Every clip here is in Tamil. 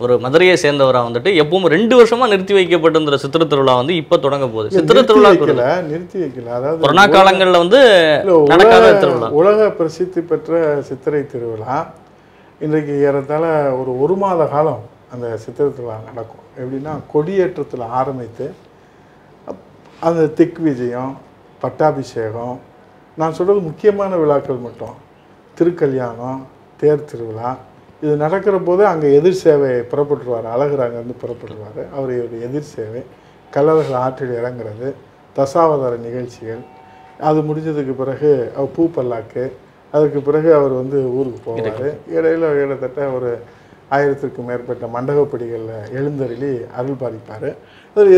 ஒரு மதுரையை சேர்ந்தவரா வந்துட்டு எப்பவும் ரெண்டு வருஷமா நிறுத்தி வைக்கப்பட்டிருந்த சித்திரை திருவிழா வந்து இப்ப தொடங்க போகுது சித்திரை நிறுத்தி திருவிழா வைக்கல நிறுத்தி வைக்கல அதாவது கொரோனா காலங்கள்ல வந்து இல்ல, நடக்காத உலக- திருவிழா உலக பிரசித்தி பெற்ற சித்திரை திருவிழா இன்றைக்கு ஏறத்தாழ ஒரு ஒரு மாத காலம் அந்த சித்திரை திருவிழா நடக்கும் எப்படின்னா கொடியேற்றத்தில் ஆரம்பித்து அப்- அந்த திக் விஜயம் பட்டாபிஷேகம் நான் சொல்றது முக்கியமான விழாக்கள் மட்டும் திருக்கல்யாணம் தேர் திருவிழா இது நடக்கிற போது அங்கே எதிர் சேவை புறப்பட்டுருவார் அழகர் அங்கேருந்து புறப்பட்டுருவார் அவருடைய எதிர் சேவை கல்லர்கள் ஆற்றில் இறங்குறது தசாவதார நிகழ்ச்சிகள் அது முடிஞ்சதுக்கு பிறகு அவர் பூ பல்லாக்கு அதுக்கு பிறகு அவர் வந்து ஊருக்கு போவார் இடையில கிட்டத்தட்ட ஒரு ஆயிரத்திற்கும் மேற்பட்ட மண்டபப்படிகளில் எழுந்தருளி அருள் பாலிப்பார் அது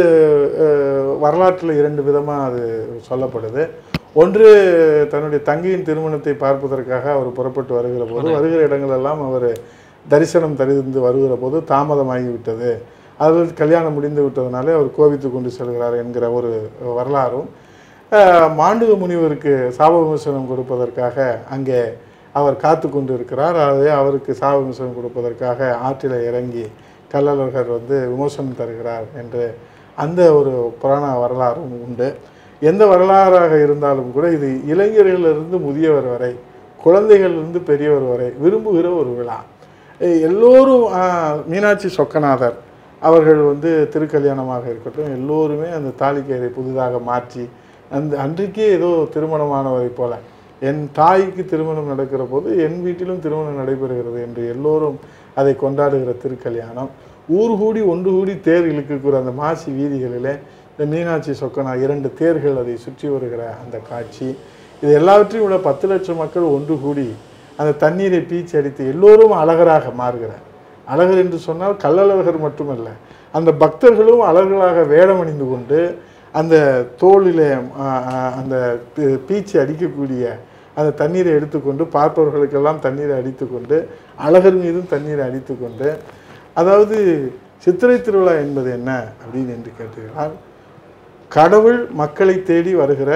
வரலாற்றில் இரண்டு விதமாக அது சொல்லப்படுது ஒன்று தன்னுடைய தங்கையின் திருமணத்தை பார்ப்பதற்காக அவர் புறப்பட்டு வருகிற போது வருகிற இடங்களெல்லாம் அவர் தரிசனம் தரிந்து வருகிற போது தாமதமாகி விட்டது அதில் கல்யாணம் முடிந்து விட்டதுனாலே அவர் கோபித்து கொண்டு செல்கிறார் என்கிற ஒரு வரலாறும் அஹ், மாண்டுக முனிவருக்கு சாப விமர்சனம் கொடுப்பதற்காக அங்கே அவர் காத்து கொண்டு இருக்கிறார் அது அவருக்கு சாப விமர்சனம் கொடுப்பதற்காக ஆற்றில் இறங்கி கள்ளழகர் வந்து விமர்சனம் தருகிறார் என்று அந்த ஒரு புராண வரலாறும் உண்டு எந்த வரலாறாக இருந்தாலும் கூட இது இளைஞர்களிலிருந்து முதியவர் வரை குழந்தைகளிலிருந்து பெரியவர் வரை விரும்புகிற ஒரு விழா எ- எல்லோரும் ஆ, மீனாட்சி சொக்கநாதர் அவர்கள் வந்து திருக்கல்யாணமாக இருக்கட்டும் எல்லோருமே அந்த தாலிக்கயிறை புதிதாக மாற்றி அந்த அன்றைக்கே ஏதோ திருமணமானவரை போல என் தாய்க்கு திருமணம் நடக்கிற போது என் வீட்டிலும் திருமணம் நடைபெறுகிறது என்று எல்லோரும் அதை கொண்டாடுகிற திருக்கல்யாணம் ஊர் கூடி ஒன்று கூடி தேர் இழுக்கக்கூட அந்த மாசி வீதிகளிலே இந்த மீனாட்சி சொக்கனா இரண்டு தேர்கள் அதை சுற்றி வருகிற அந்த காட்சி இது எல்லாவற்றையும் விட பத்து லட்சம் மக்கள் ஒன்று கூடி அந்த தண்ணீரை பீச்சி அடித்து எல்லோரும் அழகராக மாறுகிறார் அழகர் என்று சொன்னால் கள்ளழகர் மட்டுமல்ல அந்த பக்தர்களும் அழகர்களாக வேடம் அணிந்து கொண்டு அந்த தோளிலே ஆ, ஆ, அந்த பீ- பீச்சி அடிக்கக்கூடிய அந்த தண்ணீரை எடுத்துக்கொண்டு பார்ப்பவர்களுக்கெல்லாம் தண்ணீரை அடித்துக்கொண்டு அழகர் மீதும் தண்ணீரை அடித்துக்கொண்டு அதாவது சித்திரை திருவிழா என்பது என்ன அப்படின்னு என்று கேட்டீர்களால் கடவுள் மக்களை தேடி வருகிற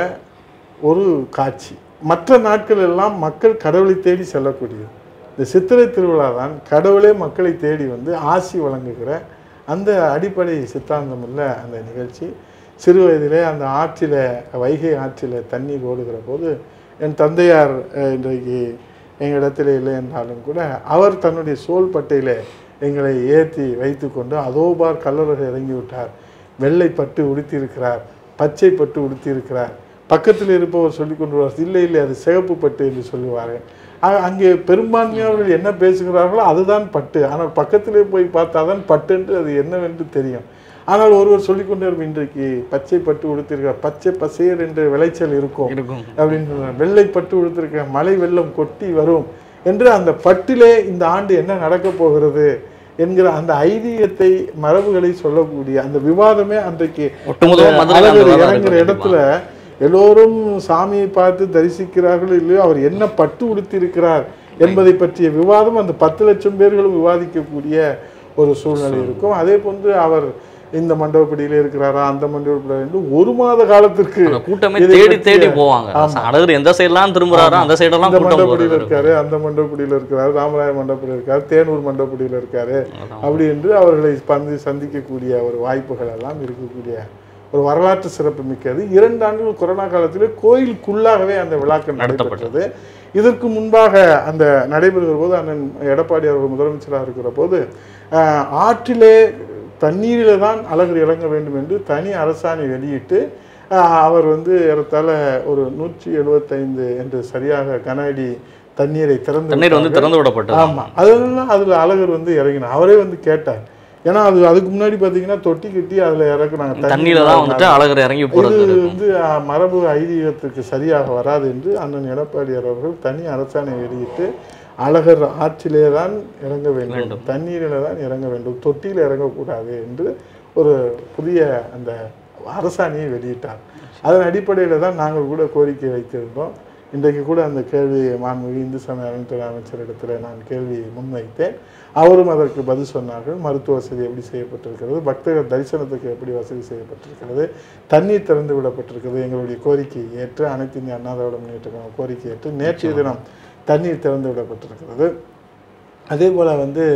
ஒரு காட்சி மற்ற நாட்கள் எல்லாம் மக்கள் கடவுளை தேடி செல்லக்கூடியது இந்த சித்திரை திருவிழா தான் கடவுளே மக்களை தேடி வந்து ஆசி வழங்குகிற அந்த அடிப்படை சித்தாந்தம் உள்ள அந்த நிகழ்ச்சி சிறு வயதிலே அந்த ஆற்றில் வைகை ஆற்றில் தண்ணீர் ஓடுகிற போது என் தந்தையார் அஹ், இன்றைக்கு எங்களிடத்தில் இல்லை என்றாலும் கூட அவர் தன்னுடைய சோல் பட்டையிலே எங்களை ஏற்றி வைத்துக்கொண்டு அதோ பார் கல்லழகர் இறங்கி விட்டார் வெள்ளை பட்டு உடுத்தியிருக்கிறார் பச்சை பட்டு உடுத்தியிருக்கிறார் பக்கத்தில் இருப்பவர் சொல்லிக் கொண்டு வருவார் இல்லை இல்லை அது சிகப்பு பட்டு என்று சொல்லுவார்கள் ஆக, அங்கே பெரும்பான்மையானவர்கள் என்ன பேசுகிறார்களோ அதுதான் பட்டு ஆனால் பக்கத்திலே போய் பார்த்தாதான் பட்டு என்று அது என்னவென்று தெரியும் ஆனால் ஒருவர் சொல்லிக்கொண்டே இருக்கும், இன்றைக்கு பச்சை பட்டு உடுத்திருக்கிறார் பச்சை பசேர் என்ற விளைச்சல் இருக்கும் இருக்கும் அப்படின்னு சொல்றாங்க. வெள்ளை பட்டு உடுத்திருக்க மழை வெள்ளம் கொட்டி வரும் என்று அந்த பட்டிலே இந்த ஆண்டு என்ன நடக்கப் போகிறது என்கிற அந்த ஐதீகத்தை மரபுகளை சொல்லக்கூடிய அந்த விவாதமே அன்றைக்கு ஒட்டுமொத்த அந்த மதுரையில அந்த அழகர் வரலாறு இறங்குற இருக்கு இடத்துல எல்லோரும் சாமியை பார்த்து தரிசிக்கிறார்களோ இல்லையோ அவர் என்ன பட்டு உடுத்தியிருக்கிறார் என்பதை பற்றிய விவாதம் அந்த பத்து லட்சம் பேர்களும் விவாதிக்கக்கூடிய ஒரு சூழ்நிலை இருக்கும் அதே போன்று அவர் இந்த மண்டபப்படியில இருக்கிறாரா அந்த மண்டபப்படியில் என்று ஒரு மாத காலத்திற்கு அந்த கூட்டமே இதை தேடி பற்றிய- தேடி போவாங்க அழகர் எந்த சைடெல்லாம் திரும்புறாரோ அந்த சைடெல்லாம் இந்த கூட்டம் மண்டபடியில் போறது இருக்காரு அந்த மண்டபடியில் இருக்காரு ராமராய மண்டபத்தில் இருக்காரு தேனூர் மண்டபடியில் இருக்காரு அப்படி என்று அவர்களை பந்து சந்திக்கக்கூடிய ஒரு வாய்ப்புகள் எல்லாம் இருக்கக்கூடிய ஒரு வரலாற்று சிறப்பு மிக்கது இரண்டு ஆண்டுகள் கொரோனா காலத்திலே கோயிலுக்குள்ளாகவே அந்த விழாக்கள் நடைபெற்றது இதற்கு முன்பாக அந்த நடைபெறுகிற போது அண்ணன் எடப்பாடி அவர்கள் முதலமைச்சராக இருக்கிற போது ஆஹ், ஆற்றிலே தண்ணீரிலே தான் அழகர் இறங்க வேண்டும் என்று தனி அரசாணை வெளியிட்டு ஆஹ், அவர் வந்து ஏறத்தாழ ஒரு நூற்றி எழுபத்தைந்து என்று சரியாக கன அடி தண்ணீரை திறந்து தண்ணீர் வந்து திறந்து விடப்பட்டது ஆமா அதெல்லாம் அதுல அழகர் வந்து இறங்கினார் அவரே வந்து கேட்டார் ஏன்னா அது அதுக்கு முன்னாடி பாத்தீங்கன்னா தொட்டி கட்டி அதுல இறக்குனாங்க தண்ணியில தான் வந்துட்டு அழகர் இறங்கி போறது இது வந்து அஹ், மரபு ஐதீகத்துக்கு சரியாக வராது என்று அண்ணன் எடப்பாடியார் அவர்கள் தனி அரசாணை வெளியிட்டு அழகர் ஆற்றிலே தான் இறங்க வேண்டும் தண்ணீரில தான் இறங்க வேண்டும் தொட்டியில் இறங்கக்கூடாது என்று ஒரு புதிய அந்த அரசாணையை வெளியிட்டார் அதன் அடிப்படையில் தான் நாங்கள் கூட கோரிக்கை வைத்திருந்தோம் இன்றைக்கு கூட அந்த கேள்வி மாண்புமிகு இந்து சமய அறநிலையத்துறை அமைச்சரிடத்தில் நான் கேள்வி முன்வைத்தேன் அவரும் அதற்கு பதில் சொன்னார்கள் மருத்துவ வசதி எப்படி செய்யப்பட்டிருக்கிறது பக்தர்கள் தரிசனத்துக்கு எப்படி வசதி செய்யப்பட்டிருக்கிறது தண்ணீர் திறந்து விடப்பட்டிருக்கிறது எங்களுடைய கோரிக்கையை ஏற்று அனைத்து இந்திய அண்ணா திராவிட முன்னேற்ற கழகம் கோரிக்கை ஏற்று நேற்றைய தினம் தண்ணீர் திறந்து விடப்பட்டிருக்கிறது அதே போல் வந்து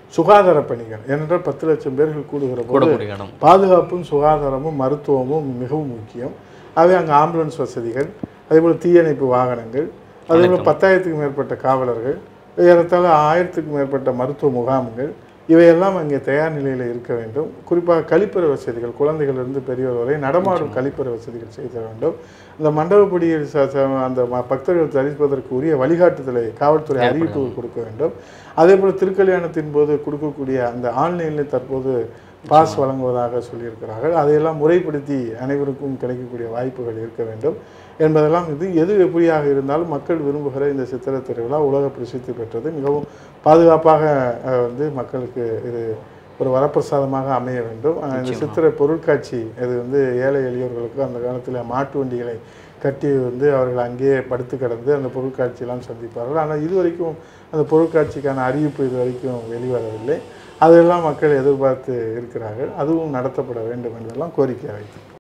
சுகாதார பணிகள் ஏனென்றால் பத்து லட்சம் பேர்கள் கூடுகிற போது கூடக்கூடிய இடம் பாதுகாப்பும் சுகாதாரமும் மருத்துவமும் மிகவும் முக்கியம் ஆகவே அங்கே ஆம்புலன்ஸ் வசதிகள் அதேபோல் தீயணைப்பு வாகனங்கள் அதேபோல் பத்தாயிரத்துக்கும் மேற்பட்ட காவலர்கள் ஏறத்தாழ ஆயிரத்துக்கும் மேற்பட்ட மருத்துவ முகாம்கள் இவையெல்லாம் அங்கே தயார் நிலையில் இருக்க வேண்டும் குறிப்பாக கழிப்பறை வசதிகள் குழந்தைகளிலிருந்து பெரியவர் வரை நடமாடும் கழிப்பறை வசதிகள் செய்து தர வேண்டும் இந்த மண்டபப்படியில் ச- ச- அந்த ம- பக்தர்கள் தரிசிப்பதற்கு உரிய வழிகாட்டுதலை காவல்துறை அறிவிப்பு கொடுக்க வேண்டும் அதே போல் திருக்கல்யாணத்தின் போது கொடுக்கக்கூடிய அந்த ஆன்லைனில் தற்போது பாஸ் வழங்குவதாக சொல்லியிருக்கிறார்கள் அதையெல்லாம் முறைப்படுத்தி அனைவருக்கும் கிடைக்கக்கூடிய வாய்ப்புகள் இருக்க வேண்டும் என்பதெல்லாம் இது எது எப்படியாக இருந்தாலும் மக்கள் விரும்புகிற இந்த சித்திரை திருவிழா உலக பிரசித்தி பெற்றது மிகவும் பாதுகாப்பாக அஹ், வந்து மக்களுக்கு இது ஒரு வரப்பிரசாதமாக அமைய வேண்டும் அஹ், இந்த சித்திரை பொருட்காட்சி இது வந்து ஏழை எளியோர்களுக்கு அந்த காலத்தில் மாட்டு வண்டிகளை கட்டி வந்து அவர்கள் அங்கேயே படுத்து கிடந்து அந்த பொருட்காட்சியெல்லாம் சந்திப்பார்கள் ஆனால் இது வரைக்கும் அந்த பொருட்காட்சிக்கான அறிவிப்பு இது வரைக்கும் வெளிவரவில்லை அதெல்லாம் மக்கள் எதிர்பார்த்து இருக்கிறார்கள் அதுவும் நடத்தப்பட வேண்டும் என்றெல்லாம் கோரிக்கை வைத்தோம்